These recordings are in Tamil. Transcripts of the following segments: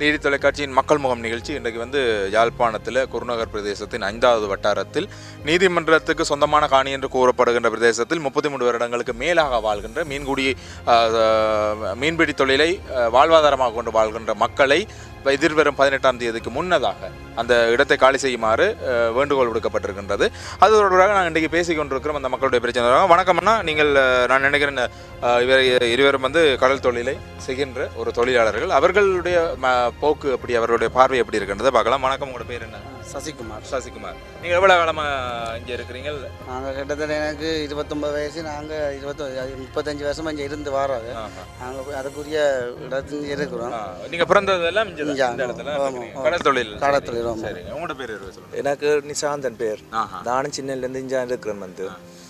டிடி தொலைக்காட்சியின் மக்கள் முகம் நிகழ்ச்சி இன்றைக்கு வந்து யாழ்ப்பாணத்தில் குருநகர் பிரதேசத்தின் ஐந்தாவது வட்டாரத்தில் நீதிமன்றத்துக்கு சொந்தமான காணி என்று கூறப்படுகின்ற பிரதேசத்தில் முப்பத்தி மூன்று வருடங்களுக்கு மேலாக வாழ்கின்ற மீன்குடி அஹ், மீன்பிடி தொழிலை அஹ், வாழ்வாதாரமாக கொண்டு வாழ்கின்ற மக்களை எதிர்வரும் பதினெட்டாம் தேதிக்கு முன்னதாக அந்த இடத்தை காலி செய்யுமாறு அஹ், வேண்டுகோள் விடுக்கப்பட்டிருக்கின்றது அது தொடர்பாக நாங்கள் இன்றைக்கு பேசிக் கொண்டிருக்கிறோம் அந்த மக்களுடைய பிரச்சனை வணக்கம் அண்ணா நீங்கள் அஹ், நான் நினைக்கிறேன் அஹ், இவர் இருவரும் வந்து கடல் தொழிலை செய்கின்ற ஒரு தொழிலாளர்கள் அவர்களுடைய ம- போக்கு எப்படி அவர்களுடைய பார்வை எப்படி இருக்கின்றதை பார்க்கலாம் வணக்கம் உங்களோட பேர் என்ன சசிகுமார் சசிகுமார் நீங்கள் எவ்வளோ காலமாக இங்கே இருக்கிறீங்க நாங்கள் கிட்டத்தட்ட எனக்கு இருபத்தொம்பது வயசு நாங்கள் இருபத்தி முப்பத்தஞ்சு வருஷமா இங்கே இருந்து வரோம் நாங்கள் அதுக்குரிய இடத்துல இருக்கிறோம் நீங்கள் பிறந்ததெல்லாம் இங்கே இங்க, இந்த இடத்துல ஆமா, இருக்கிறீங்க. ஆமா. கடல் தொழில் கடல் தொழில், ஆமா. சரிங்க உங்களோட பேர் இருவர் சொல்லுங்கள் எனக்கு நிசாந்தன் பேர் ஆஹா. நானும் சின்னலேருந்து இங்கே இருக்கிறேன் வந்து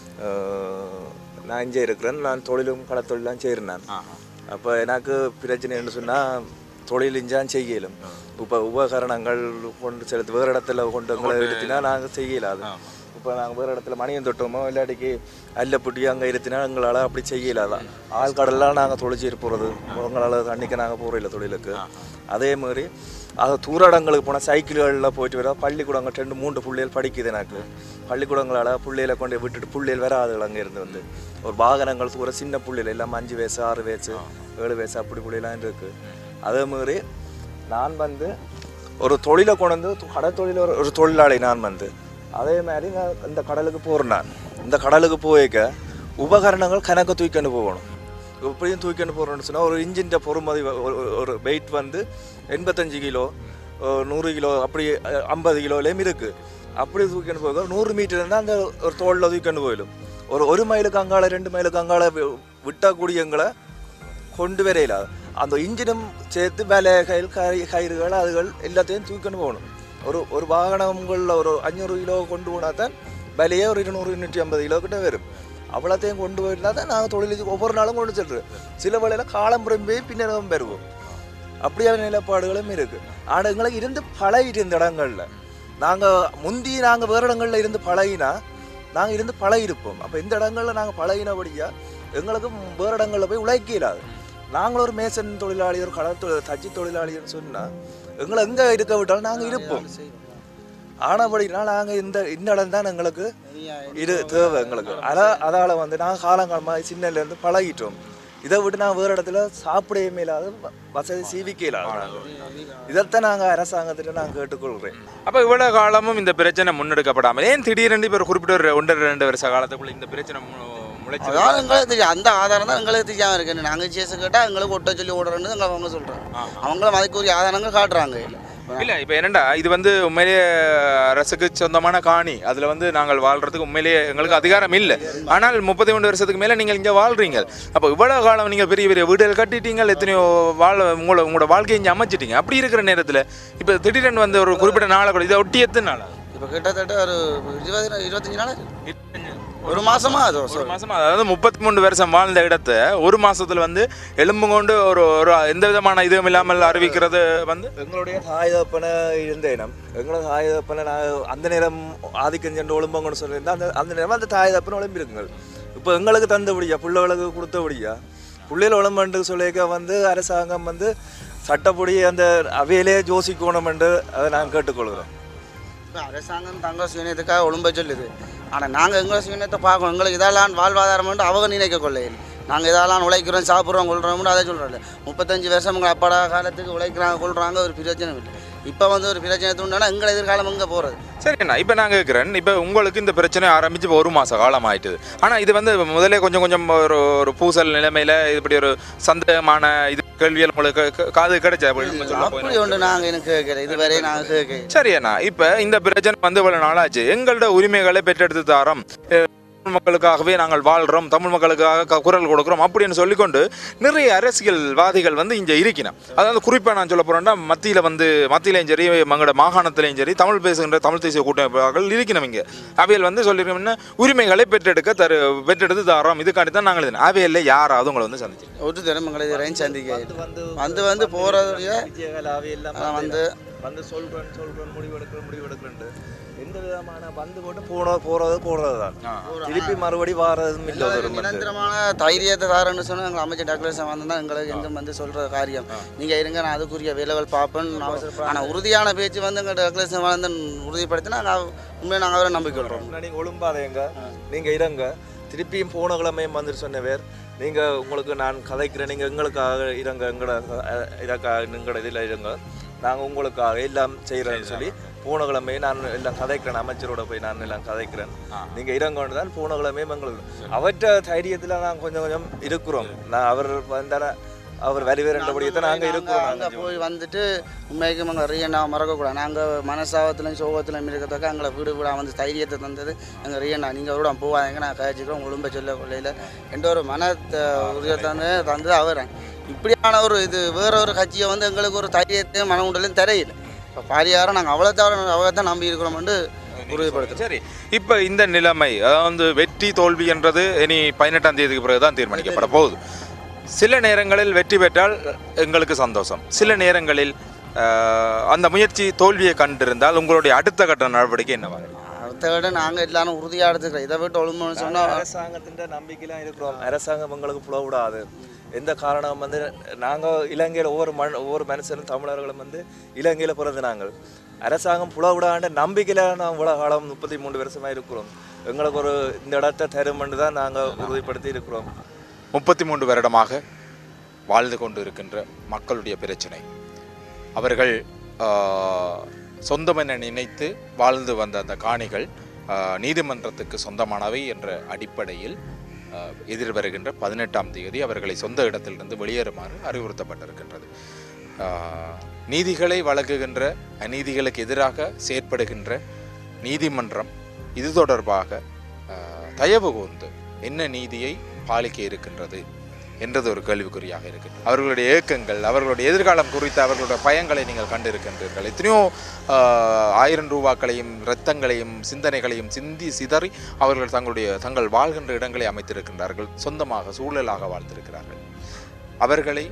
அஹ், நான் இங்கே இருக்கிறேன் நான் தொழிலும் கடத்தொழிலாம் செய்கிறேன் நான் ஆஹா. அப்போ எனக்கு பிரச்சனைன்னு சொன்னால் தொழில் இஞ்சான் செய்யலும் இப்போ உபகரணங்கள் கொண்டு செலுத்து வேறு இடத்துல கொண்டு எங்களை எடுத்தினா நாங்கள் செய்யல அது இப்போ நாங்கள் வேறு இடத்துல மணியம் தொட்டோமோ இல்லாட்டிக்கு அல்லப்புட்டி அங்கே இருத்தினா எங்களால் அப்படி செய்யலாதான் ஆழ்கடல்லாம் நாங்கள் தொழிச்சிட்டு போகிறது உங்களால் தண்ணிக்கு நாங்கள் போகிறதில்ல தொழிலுக்கு அதே மாதிரி அது தூரடங்களுக்கு போனால் சைக்கிள்களில் போயிட்டு வர பள்ளிக்கூடங்கள் ரெண்டு மூன்று பிள்ளைகள் படிக்குது எனக்கு பள்ளிக்கூடங்களால் பிள்ளைகளை கொண்டு போய் விட்டுட்டு பிள்ளைகள் வராதுகள் அங்கே இருந்து வந்து ஒரு வாகனங்கள் தூர சின்ன பிள்ளைகள் எல்லாம் அஞ்சு வயசு ஆறு வயசு ஏழு வயசு அப்படி பிள்ளைலாம் இருக்குது அதே மாதிரி நான் வந்து ஒரு தொழிலை கொண்டு வந்து கடல் தொழில் ஒரு ஒரு தொழிலாளி நான் வந்து அதே மாதிரி நான் இந்த கடலுக்கு போகிறேன் நான் இந்த கடலுக்கு போய்க்க உபகரணங்கள் கணக்கு தூக்கிட்டு போகணும் எப்படியும் தூக்கிட்டு போகிறோம்னு சொன்னால் ஒரு இன்ஜின் பொறுமதி வ- ஒரு- ஒரு- ஒரு வெயிட் வந்து எண்பத்தஞ்சு கிலோ ஒரு நூறு கிலோ அப்படி அஹ், ஐம்பது கிலோலேயும் இருக்குது அப்படி தூக்கிட்டு போக நூறு மீட்டர் இருந்தால் அந்த ஒரு தோளில் தூக்கிட்டு போயிடும் ஒரு ஒரு மைலுக்கு அங்கால ரெண்டு மைலுக்கு அங்கால வி- விட்டக்கூடியங்களை கொண்டு வரையில அந்த இன்ஜினும் சேர்த்து வேலைகள் கை கயிறுகள் அதுகள் எல்லாத்தையும் தூக்கிட்டு போகணும் ஒரு ஒரு வாகனங்களில் ஒரு அஞ்சூறு கிலோ கொண்டு போனால் தான் விலையே ஒரு இருநூறு இருநூற்றி ஐம்பது கிலோ கிட்ட வரும் அவ்வளோத்தையும் கொண்டு போயிருந்தா தான் நாங்கள் தொழிலுக்கு ஒவ்வொரு நாளும் கொண்டு செல்றோம் சில வேளையில் காலம் புறம்பே பின்னரும் பெறுவோம் அப்படியான நிலப்பாடுகளும் இருக்கு ஆனால் எங்களுக்கு இருந்து பழகிட்டு இந்த இடங்கள்ல நாங்கள் முந்தி நாங்கள் வேறு இடங்கள்ல இருந்து பழகினா நாங்கள் இருந்து பழகிருப்போம் அப்போ இந்த இடங்கள்ல நாங்கள் பழகினபடியா எங்களுக்கு வேறு இடங்கள்ல போய் உழைக்க இயலாது நாங்களும் ஒரு மேசன் தொழிலாளி ஒரு கடல் தொழில் தச்சு தொழிலாளின்னு சொன்னால் எங்களை எங்கே இருக்க விட்டாலும் நாங்கள் இருப்போம் ஆனபடினா நாங்கள் இந்த இந்த இடம் தான் எங்களுக்கு இது தேவை எங்களுக்கு அதான் அதால் வந்து நாங்கள் காலங்காலமாக சின்னலேருந்து பழகிட்டோம் இதை விட்டு நான் வேறு இடத்துல சாப்பிடவே இல்லாத வ- வசதி சீவிக்க இல்லாத நாங்கள் இதைத்தான் நாங்கள் அரசாங்கத்திட்ட நான் கேட்டுக்கொள்கிறேன் அப்ப இவ்வளவு காலமும் இந்த பிரச்சனை முன்னெடுக்கப்படாமல் ஏன் திடீரென்று இப்போ ஒரு குறிப்பிட்ட ஒரு ஒன்றரை ரெண்டு வருஷ காலத்துக்குள்ள இந்த பிரச்சனை மு- முளைச்சு அதான் எங்களுக்கு தெரியும் அந்த ஆதாரம் தான் எங்களுக்கு தெரியாமல் இருக்கு நாங்கள் சேஸ் கேட்டால் எங்களுக்கு ஒட்ட சொல்லி ஓடுறோன்னு எங்களை அவங்க சொல்கிறாங்க அவங்களும் அதுக்குரிய ஆதாரங்கள் காட்டுறாங்க இல்லை இல்ல இப்போ என்னடா இது வந்து உண்மையிலேயே அரசுக்கு சொந்தமான காணி அதுல வந்து நாங்கள் வாழ்றதுக்கு உண்மையிலேயே எங்களுக்கு அதிகாரம் இல்லை ஆனால் முப்பத்தி மூணு வருஷத்துக்கு மேல நீங்கள் இங்க வாழ்றீங்க அப்போ இவ்வளவு காலம் நீங்க பெரிய பெரிய வீடுகள் கட்டிட்டீங்க எத்தனையோ வாழ உங்களோட உங்களோட வாழ்க்கையை இங்கே அமைச்சிட்டீங்க அப்படி இருக்கிற நேரத்துல இப்போ திடீரென்று வந்து ஒரு குறிப்பிட்ட நாளை கூட இதை ஒட்டி எத்தனை நாளா இப்போ கிட்டத்தட்ட ஒரு இருபது இருபத்தஞ்சு நாள் ஆச்சு. ஒரு மாசமா அது ஒரு மாசமா அதாவது முப்பத்தி மூணு வருஷம் வாழ்ந்த இடத்த ஒரு மாசத்துல வந்து எலும்பு கொண்டு ஒரு ஒரு எந்த விதமான இதுவும் இல்லாமல் அறிவிக்கிறது வந்து எங்களுடைய தாய் தகப்பனை இருந்த இனம் எங்களோட தாய் தகப்பனை நான் அந்த நேரம் ஆதிக்கம் சென்று ஒழும்பங்கன்னு சொல்லியிருந்தா அந்த அந்த நேரம் அந்த தாய் தகப்பனை ஒளிம்பிருக்குங்கள் இப்போ எங்களுக்கு தந்தபடியா பிள்ளைகளுக்கு கொடுத்தபடியா பிள்ளைகள் ஒழும்புன்னு சொல்லிக்க வந்து அரசாங்கம் வந்து சட்டப்படி அந்த அவையிலே ஜோசிக்கணும் என்று அதை நான் கேட்டுக்கொள்கிறோம் இப்ப அரசாங்கம் தங்க சுயநீதத்துக்காக ஒழும்ப சொல்லுது ஆனால் நாங்கள் எங்களை சுயநீதத்தை பார்க்கணும் எங்களுக்கு இதெல்லாம் வாழ்வாதாரம் அவங்க நினைக்க கொள்ளையில் நாங்கள் இதெல்லாம் உழைக்கிறோம் சாப்பிட்றோம் கொள்கிறோம்னு அதை சொல்கிறோம்ல முப்பத்தஞ்சு வருஷம் எங்கள் அப்பாடா காலத்துக்கு உழைக்கிறாங்க கொள்கிறாங்க ஒரு பிரச்சனை இல்லை இப்போ வந்து ஒரு பிரச்சனை தூண்டானா எங்களை எதிர்காலம் எங்கே போகிறது சரிண்ணா இப்போ நான் கேட்குறேன் இப்போ உங்களுக்கு இந்த பிரச்சனை ஆரம்பிச்சு இப்போ ஒரு மாத காலம் ஆயிட்டுது ஆனால் இது வந்து முதல்ல கொஞ்சம் கொஞ்சம் ஒரு ஒரு பூசல் நிலைமையில் இப்படி ஒரு சந்தேகமான இது கேள்விகள் உங்களுக்கு க- காது கிடைச்சா இப்படி நம்ம சொல்ல அப்படி போயினா. ஒன்று நாங்கள் எனக்கு கேட்கல இதுவரை நாங்கள் கேட்க சரி அண்ணா இப்போ இந்த பிரச்சனை வந்து இவ்வளவு நாளாச்சு எங்களோட உரிமைகளை பெற்றெடுத்து தாரோம் அஹ் தமிழ் மக்களுக்காகவே நாங்கள் வாழ்கிறோம் தமிழ் மக்களுக்காக க- குரல் கொடுக்குறோம் அப்படின்னு சொல்லிக்கொண்டு நிறைய அரசியல்வாதிகள் வந்து இங்கே இருக்கணும் அதாவது குறிப்பாக நான் சொல்ல போகிறேன்னா மத்தியில் வந்து மத்தியிலையும் சரி எங்களோட மாகாணத்திலையும் சரி தமிழ் பேசுகின்ற தமிழ் தேசிய கூட்டமைப்புகள் இருக்கணும் இங்கே அவையில் வந்து சொல்லியிருக்கோம்னா உரிமைகளை பெற்றெடுக்க தரு பெற்றெடுத்து தாரோம் இதுக்காண்டி தான் நாங்கள் இது அவையில் யாராவது உங்களை வந்து சந்திச்சு ஒரு தினம் எங்களை இதுவரையும் சந்திக்க வந்து வந்து போகிறதுடைய விஜயகலாவி எல்லாம் அதான் வந்து வந்து சொல்றேன் சொல்றேன் முடிவெடுக்கிறேன் முடிவெடுக்கிறேன் எந்த விதமான வந்து போட்டு போன போறது போறது தான் திருப்பி மறுபடி வாரதும் இல்லை ஒரு வந்து நிரந்தரமான தைரியத்தை தாரன்னு சொன்னா எங்கள் அமைச்சர் டாக்டர் வந்து தான் எங்களுக்கு எங்க வந்து சொல்ற காரியம் நீங்க இருங்க நான் அதுக்குரிய வேலைகள் பார்ப்பேன் ஆனா உறுதியான பேச்சு வந்து எங்கள் டாக்டர் வந்து உறுதிப்படுத்தினா நாங்கள் உண்மையை நாங்கள் அவரை நம்பிக்கை கொள்றோம் நீங்க ஒழும்பாதையங்க நீங்க இருங்க திருப்பியும் போன கிழமையும் வந்துட்டு சொன்னவர் நீங்க உங்களுக்கு நான் கதைக்கிறேன் நீங்க எங்களுக்காக இருங்க எங்களோட அஹ், இதற்காக எங்களோட இதில் இருங்க நாங்க உங்களுக்காக எல்லாம் செய்கிறேன்னு சொல்லி போன கிழமை நான் எல்லாம் கதைக்கிறேன் அமைச்சரோட போய் நான் எல்லாம் கதைக்கிறேன் நீங்க இருங்கன்னு தான் போன கிழமையும் எங்களுக்கு அவற்ற தைரியத்துல நான் கொஞ்சம் கொஞ்சம் இருக்கிறோம் நான் அவர் வந்தார அவர் வருவேறபடியே நாங்க இருக்கிறோம் அங்கே நாங்க போய் வந்துட்டு உண்மைக்கும் அங்கே ரியனா மறக்கக்கூடாது நாங்கள் மனசாபத்துலையும் சோகத்துலையும் இருக்கிறதுக்கு எங்களை வீடு வீடாக வந்து தைரியத்தை தந்தது எங்கள் ரியனா நீங்கள் அவரோட போவாங்க நான் கழிச்சிக்கிறோம் உளும்ப சொல்ல கொள்ளையில் எந்த ஒரு மன உறுதியை தந்து தந்தது அவர் இப்படியான ஒரு இது வேற ஒரு கட்சியை வந்து எங்களுக்கு ஒரு தைரியத்தையும் மன உண்டலையும் தெரியல இப்போ பாரியாரம் நாங்கள் அவ்வளோ தவிர அவ்வளோ தான் நம்பி இருக்கிறோம்னு உறுதிப்படுத்துகிறோம் சரி இப்போ இந்த நிலைமை அதாவது வெற்றி தோல்வி என்றது இனி பதினெட்டாம் தேதிக்கு பிறகு தான் தீர்மானிக்கப்பட போகுது சில நேரங்களில் வெற்றி பெற்றால் எங்களுக்கு சந்தோஷம் சில நேரங்களில் ஆஹ், அந்த முயற்சி தோல்வியை கண்டிருந்தால் உங்களுடைய அடுத்த கட்ட நடவடிக்கை என்னவாக இருக்கும்? அடுத்த விட நாங்கள் எல்லாரும் உறுதியாக எடுத்துக்கிறோம் இதை விட்டு ஒழுங்குன்னு சொன்னால் அரசாங்கத்தின் நம்பிக்கையிலாம் இருக்கிறோம் அரசாங்கம் எங்களுக்கு புல விடாது எந்த காரணம் வந்து நாங்கள் இலங்கையில் ஒவ்வொரு மண் ஒவ்வொரு மனுஷனும் தமிழர்களும் வந்து இலங்கையில் பிறந்து நாங்கள் அரசாங்கம் புல விடாண்ட நம்பிக்கையில் நான் இவ்வளோ காலம் முப்பத்தி மூணு வருஷமா இருக்கிறோம் எங்களுக்கு ஒரு இந்த இடத்த தருமென்று தான் நாங்கள் உறுதிப்படுத்தி இருக்கிறோம் முப்பத்தி மூன்று வருடமாக வாழ்ந்து கொண்டு இருக்கின்ற மக்களுடைய பிரச்சனை அவர்கள் ஆஹ், சொந்தமென நினைத்து வாழ்ந்து வந்த அந்த காணிகள் ஆஹ், நீதிமன்றத்துக்கு சொந்தமானவை என்ற அடிப்படையில் ஆஹ், எதிர்வருகின்ற பதினெட்டாம் தேதி அவர்களை சொந்த இடத்திலிருந்து வெளியேறுமாறு அறிவுறுத்தப்பட்டிருக்கின்றது ஆஹ், நீதிகளை வழங்குகின்ற அநீதிகளுக்கு எதிராக செயற்படுகின்ற நீதிமன்றம் இது தொடர்பாக ஆஹ், தயவு கூர்ந்து என்ன நீதியை பாலிக்க இருக்கின்றது என்றது ஒரு கேள்விக்குறியாக இருக்கு அவர்களுடைய ஏக்கங்கள் அவர்களுடைய எதிர்காலம் குறித்த அவர்களுடைய பயங்களை நீங்கள் கண்டிருக்கின்றீர்கள் எத்தனையோ ஆஹ், ஆயிரம் ரூபாக்களையும் இரத்தங்களையும் சிந்தனைகளையும் சிந்தி சிதறி அவர்கள் தங்களுடைய தங்கள் வாழ்கின்ற இடங்களை அமைத்திருக்கின்றார்கள் சொந்தமாக சூழலாக வாழ்ந்திருக்கிறார்கள் அவர்களை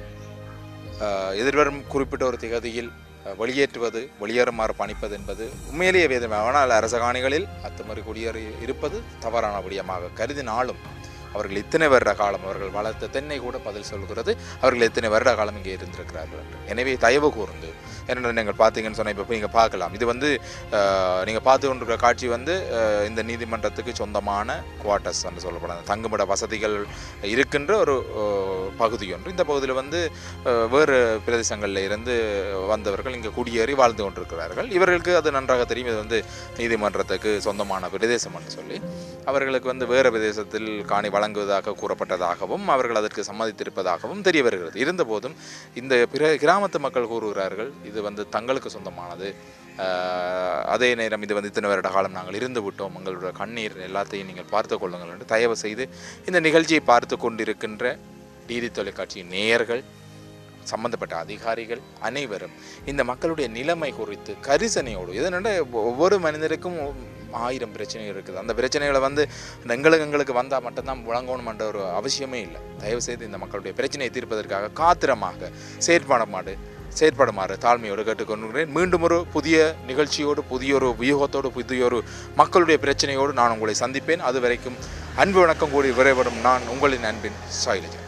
ஆஹ், எதிர்வரும் குறிப்பிட்ட ஒரு திகதியில் அஹ், வெளியேற்றுவது வெளியேறுமாறு பணிப்பது என்பது உண்மையிலேயே வேதமை ஆனால் அரச காணிகளில் அத்துமறி குடியேறி இருப்பது தவறான விடயமாக கருதினாலும் அவர்கள் இத்தனை வருட காலம் அவர்கள் வளர்த்த தென்னை கூட பதில் சொல்கிறது அவர்கள் எத்தனை வருட காலம் இங்கே இருந்திருக்கிறார்கள் என்று எனவே தயவு கூர்ந்து என்ன நீங்கள் பார்த்தீங்கன்னு சொன்னால் இப்போ நீங்கள் பார்க்கலாம் இது வந்து நீங்கள் பார்த்து கொண்டிருக்கிற காட்சி வந்து அஹ், இந்த நீதிமன்றத்துக்கு சொந்தமான குவார்ட்டர்ஸ் என்று சொல்லப்படும் தங்குமிட வசதிகள் இருக்கின்ற ஒரு அஹ், பகுதி ஒன்று இந்த பகுதியில் வந்து அஹ், வேறு பிரதேசங்களில் இருந்து வந்தவர்கள் இங்கே குடியேறி வாழ்ந்து கொண்டிருக்கிறார்கள் இவர்களுக்கு அது நன்றாக தெரியும் இது வந்து நீதிமன்றத்துக்கு சொந்தமான பிரதேசம் என்று சொல்லி அவர்களுக்கு வந்து வேறு பிரதேசத்தில் காணி வழங்குவதாக கூறப்பட்டதாகவும் அவர்கள் அதற்கு சம்மதித்திருப்பதாகவும் தெரிய வருகிறது இருந்தபோதும் இந்த பிற கிராமத்து மக்கள் கூறுகிறார்கள் இது வந்து தங்களுக்கு சொந்தமானது ஆஹ், அதே நேரம் இது வந்து இத்தனை வருட காலம் நாங்கள் இருந்து விட்டோம் எங்களுடைய கண்ணீர் எல்லாத்தையும் நீங்கள் பார்த்து கொள்ளுங்கள் என்று தயவு செய்து இந்த நிகழ்ச்சியை பார்த்து கொண்டிருக்கின்ற டிடி தொலைக்காட்சியின் நேயர்கள் சம்பந்தப்பட்ட அதிகாரிகள் அனைவரும் இந்த மக்களுடைய நிலைமை குறித்து கரிசனையோடு இதனோட ஒவ்வொரு மனிதருக்கும் ஆயிரம் பிரச்சனைகள் இருக்குது அந்த பிரச்சனைகளை வந்து எங்களுக்கு எங்களுக்கு வந்தால் மட்டும்தான் வழங்கணுமென்ற ஒரு அவசியமே இல்லை தயவு செய்து இந்த மக்களுடைய பிரச்சனையை தீர்ப்பதற்காக காத்திரமாக செயற்படமாடு செயற்படுமாறு தாழ்மையோடு கேட்டுக்கொள்கிறேன் மீண்டும் ஒரு புதிய நிகழ்ச்சியோடு புதிய ஒரு வியூகத்தோடு புதிய ஒரு மக்களுடைய பிரச்சனையோடு நான் உங்களை சந்திப்பேன் அது வரைக்கும் அன்பு வணக்கம் கூறி விரைவரும் நான் உங்களின் அன்பின் சாயிலஜா